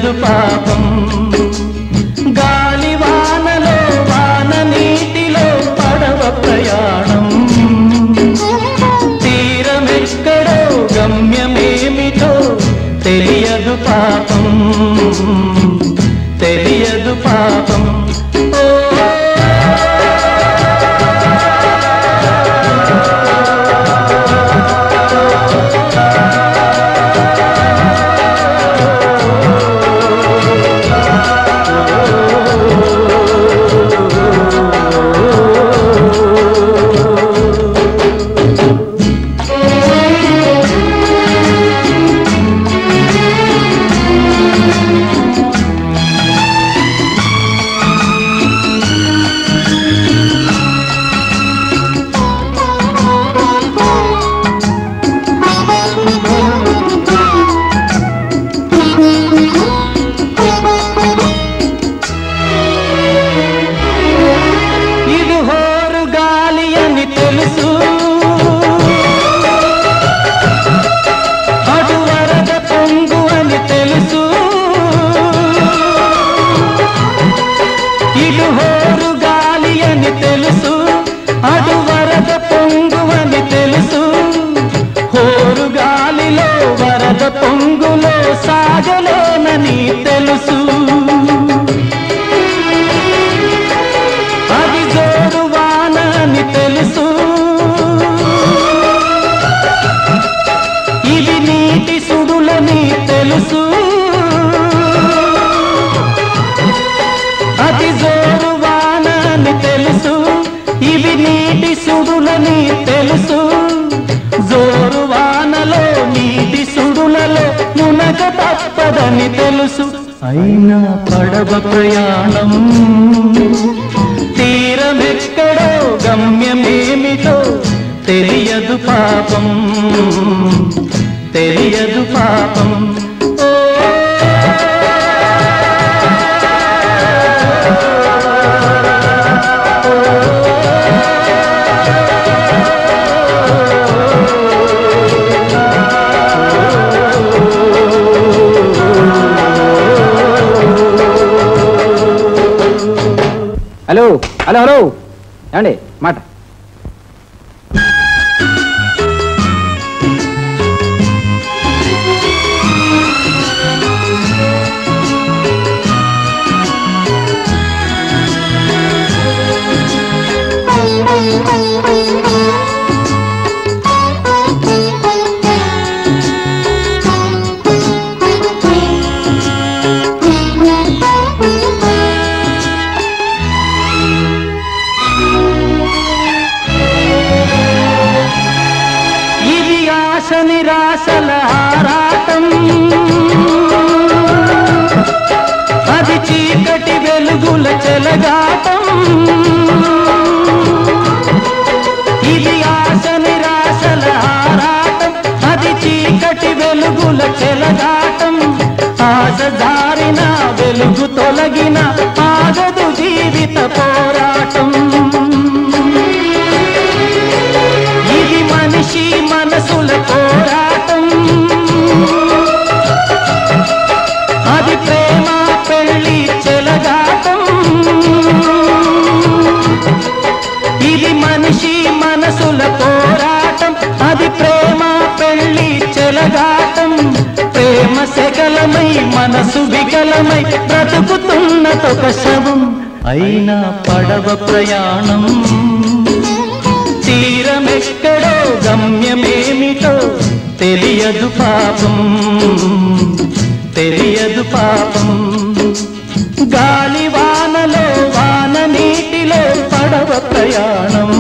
తెలియదు పాపం గాలి వానలో వాన నీటిలో పడవ ప్రయాణం తీరమెక్కడో గమ్యమేమిటో తెలియదు పాపం తెలియదు పాపం ఓ ఇది హోరు గాలి అని తెలుసు అటు వరద పొంగు అని తెలుసు ఇటు హోరు గాలి అని తెలుసు అటు వరద పొంగు అని తెలుసు హోరు గాలిలో వరద పొంగులో సాగలేనని తెలుసు అది జోడు వాన అని తెలుసు ఇది నీటి సుడులని తెలుసు అది జోడు వాన అని తెలుసు ఇవి నీటి సుడులని తెలుసు జోరు వానలో నీటి సుడులలో మునగ తప్పదని తెలుసు అయినా పడవ ప్రయాణం తీరమెక్కడో గమ్యమేమిటో తెలియదు పాపం తెలియదు పాపం ఓ హలో హలో హలో ఏమండి మాట ఇది ఆశ నిరాశల ఆరాటం అది చీకటి వెలుగుల చెలగాటం ఇది ఆశ నిరాశల ఆరాటం అది చీకటి వెలుగుల చెలగాటం ఆశ జారిన వెలుగు తొలగిన ఆగదు జీవిత పోరాటం ఇది మనిషి మనసుల పోరాటం అది ప్రేమ పెళ్లి చెలగాటం ఇది మనిషి మనసుల పోరాటం అది ప్రేమ పెళ్లి చెలగాటం ప్రేమ శకలమై మనసు వికలమై బ్రతుకుతున్నదొక శవం అయినా పడవ ప్రయాణం తీరమెక్కడో గమ్యమేమిటో తెలియదు పాపం తెలియదు పాపం గాలి వానలో వాన నీటిలో పడవ ప్రయాణం